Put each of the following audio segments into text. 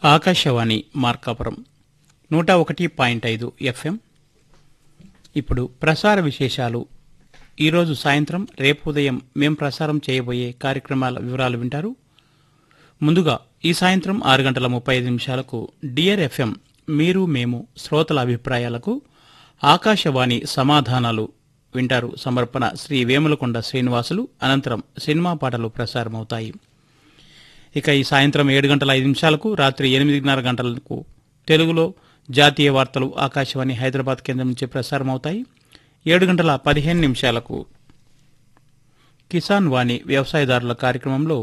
ఆకాశవాణి మార్కాపురం నూట ఒకటి పాయింట్ ఐదు ఎఫ్ఎం ఇప్పుడు ప్రసార విశేషాలు ఈరోజు సాయంత్రం రేపు ఉదయం మేం ప్రసారం చేయబోయే కార్యక్రమాల వివరాలు వింటారు ముందుగా ఈ సాయంత్రం ఆరు గంటల ముప్పై ఐదు నిమిషాలకు డియర్ ఎఫ్ఎం మీరు మేము శ్రోతల అభిప్రాయాలకు ఆకాశవాణి సమాధానాలు వింటారు సమర్పణ శ్రీ వేములకొండ శ్రీనివాసులు అనంతరం సినిమా పాటలు ప్రసారమవుతాయి ఇక ఈ సాయంత్రం ఏడు గంటల ఐదు నిమిషాలకు రాత్రి ఎనిమిదిన్నర గంటలకు తెలుగులో జాతీయ వార్తలు ఆకాశవాణి హైదరాబాద్ కేంద్రం నుంచి ప్రసారమవుతాయి ఏడు గంటల పదిహేను నిమిషాలకు కిసాన్ వాణి వ్యవసాయదారుల కార్యక్రమంలో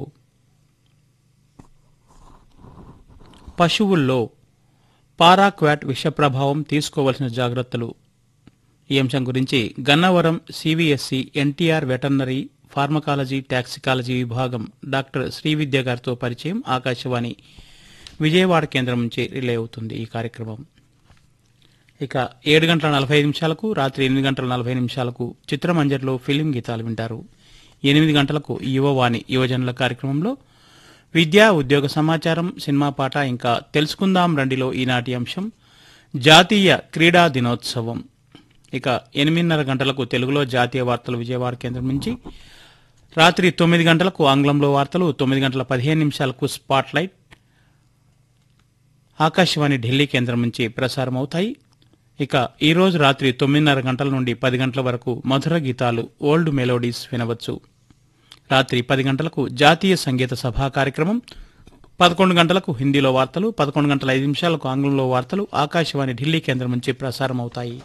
పశువుల్లో పారాక్వాట్ విష ప్రభావం తీసుకోవలసిన జాగ్రత్తలు ఈ అంశం గురించి Gannavaram CVSC NTR veterinary pharmacology toxicology విభాగం డాక్టర్ శ్రీవిద్య గారితో పరిచయం ఆకాశవాణి విజయవాడ కేంద్రం నుంచి రిలే అవుతుంది ఈ కార్యక్రమం ఇక ఏడు గంటల నలభై ఐదు నిమిషాలకు రాత్రి ఎనిమిది గంటల నలభై నిమిషాలకు చిత్రమంజర్లో ఫిలిం గీతాలు వింటారు ఎనిమిది గంటలకు యువవాణి యువజనుల కార్యక్రమంలో విద్యా ఉద్యోగ సమాచారం సినిమా పాట ఇంకా తెలుసుకుందాం రండిలో ఈనాటి అంశం జాతీయ క్రీడా దినోత్సవం ఇక ఎనిమిదిన్నర గంటలకు తెలుగులో జాతీయ వార్తలు విజయవాడ కేంద్రం నుంచి రాత్రి తొమ్మిది గంటలకు ఆంగ్లంలో వార్తలు తొమ్మిది గంటల పదిహేను నిమిషాలకు స్పాట్ లైట్ ఆకాశవాణి ఢిల్లీ కేంద్రం నుంచి ప్రసారం అవుతాయి ఇక ఈ రోజు రాత్రి తొమ్మిదిన్నర గంటల నుండి పది గంటల వరకు మధుర గీతాలు ఓల్డ్ మెలోడీస్ వినవచ్చు రాత్రి పది గంటలకు జాతీయ సంగీత సభా కార్యక్రమం పదకొండు గంటలకు హిందీలో వార్తలు పదకొండు గంటల ఐదు నిమిషాలకు ఆంగ్లంలో వార్తలు ఆకాశవాణి ఢిల్లీ కేంద్రం నుంచి ప్రసారం అవుతాయి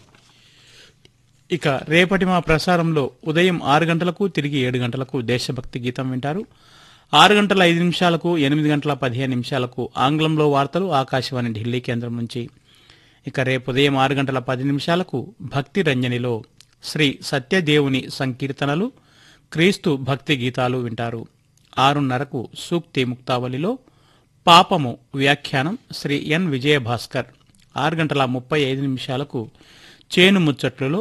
ఇక రేపటి మా ప్రసారంలో ఉదయం ఆరు గంటలకు తిరిగి ఏడు గంటలకు దేశభక్తి గీతం వింటారు ఆరు గంటల ఐదు నిమిషాలకు ఎనిమిది గంటల పదిహేను నిమిషాలకు ఆంగ్లంలో వార్తలు ఆకాశవాణి ఢిల్లీ కేంద్రం నుంచి ఇక రేపు ఉదయం ఆరు గంటల పది నిమిషాలకు భక్తి రంజనిలో శ్రీ సత్యదేవుని సంకీర్తనలు క్రీస్తు భక్తి గీతాలు వింటారు ఆరున్నరకు సూక్తి ముక్తావళిలో పాపము వ్యాఖ్యానం శ్రీ ఎన్ విజయభాస్కర్ ఆరు గంటల ముప్పై ఐదు నిమిషాలకు చేను ముచ్చట్లలో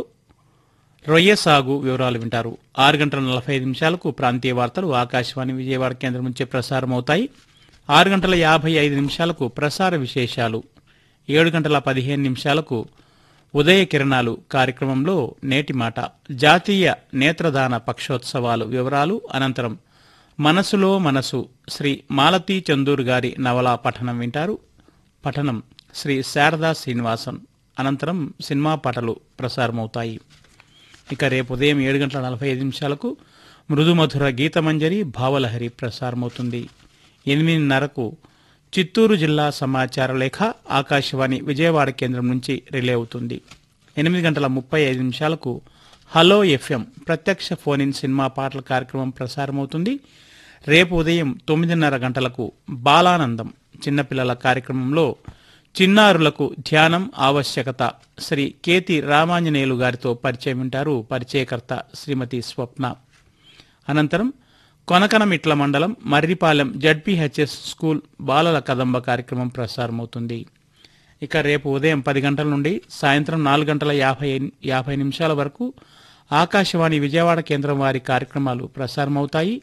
రొయ్య సాగు వివరాలు వింటారు ఆరు గంటల నలభై ఐదు నిమిషాలకు ప్రాంతీయ వార్తలు ఆకాశవాణి విజయవాడ కేంద్రం నుంచి ప్రసారం అవుతాయి ఆరు గంటల యాభై ఐదు నిమిషాలకు ప్రసార విశేషాలు ఏడు గంటల పదిహేను నిమిషాలకు ఉదయ కిరణాలు కార్యక్రమంలో నేటి మాట జాతీయ నేత్రదాన పక్షోత్సవాలు వివరాలు అనంతరం మనసులో మనసు శ్రీ మాలతీ చందూర్ గారి నవల పఠనం వింటారు పఠనం శ్రీ శారదా శ్రీనివాసన్ అనంతరం సినిమా పాటలు ప్రసారమవుతాయి ఇక రేపు ఉదయం ఏడు గంటల నలభై ఐదు నిమిషాలకు మృదుమధుర గీతమంజరి భావలహరి ప్రసారమవుతుంది ఎనిమిదిన్నరకు చిత్తూరు జిల్లా సమాచార లేఖ ఆకాశవాణి విజయవాడ కేంద్రం నుంచి రిలే అవుతుంది ఎనిమిది గంటల ముప్పై ఐదు నిమిషాలకు హలో ఎఫ్ఎం ప్రత్యక్ష ఫోన్ ఇన్ సినిమా పాటల కార్యక్రమం ప్రసారమవుతుంది రేపు ఉదయం తొమ్మిదిన్నర గంటలకు బాలానందం చిన్నపిల్లల కార్యక్రమంలో చిన్నారులకు ధ్యానం ఆవశ్యకత శ్రీ కేతి రామాంజనేయులు గారితో పరిచయం వింటారు పరిచయకర్త శ్రీమతి స్వప్న అనంతరం కొనకనమిట్ల మండలం మర్రిపాలెం జడ్పీహెచ్ఎస్ స్కూల్ బాలల కదంబ కార్యక్రమం ప్రసారమవుతుంది ఇక రేపు ఉదయం పది గంటల నుండి సాయంత్రం నాలుగు గంటల యాభై యాభై నిమిషాల వరకు ఆకాశవాణి విజయవాడ కేంద్రం వారి కార్యక్రమాలు ప్రసారమవుతాయి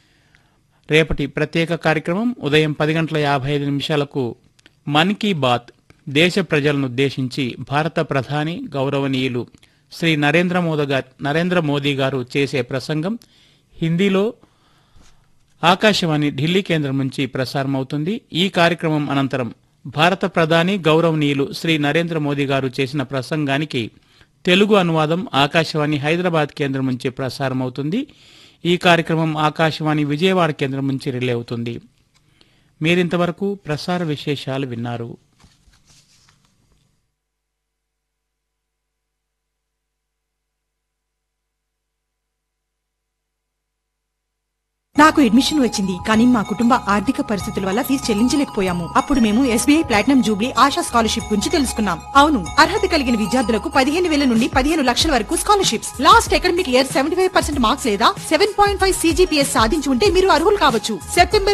రేపటి ప్రత్యేక కార్యక్రమం ఉదయం పది గంటల యాభై ఐదు నిమిషాలకు మన్ కీ బాత్ దేశ ప్రజలను ఉద్దేశించి భారత ప్రధాని గౌరవనీయులు శ్రీ నరేంద్ర మోదీ గారు నరేంద్ర మోదీ గారు చేసే ప్రసంగం హిందీలో ఆకాశవాణి ఢిల్లీ కేంద్రం నుంచి ప్రసారమవుతుంది ఈ కార్యక్రమం అనంతరం భారత ప్రధాని గౌరవనీయులు శ్రీ నరేంద్ర మోదీ గారు చేసిన ప్రసంగానికి తెలుగు అనువాదం ఆకాశవాణి హైదరాబాద్ కేంద్రం నుంచి ప్రసారమవుతుంది ఈ కార్యక్రమం ఆకాశవాణి విజయవాడ కేంద్రం నుంచి రిలే అవుతుంది మీరింతవరకు ప్రసార విశేషాలు విన్నారు నాకు అడ్మిషన్ వచ్చింది కానీ మా కుటుంబ ఆర్థిక పరిస్థితుల వల్ల ఫీజు చెల్లించలేకపోయాము అప్పుడు మేము SBI platinum jubilee Asha scholarship గురించి తెలుసుకున్నాం అవును అర్హత కలిగిన విద్యార్థులకు పదిహేను వేల నుండి పదిహేను లక్షల వరకు scholarships last academic year seventy five percent marks లేదా సెవెన్ పాయింట్ ఫైవ్ సీజీపీఎస్ సాధించి ఉంటే మీరు అర్హులు కావచ్చు సెప్టెంబర్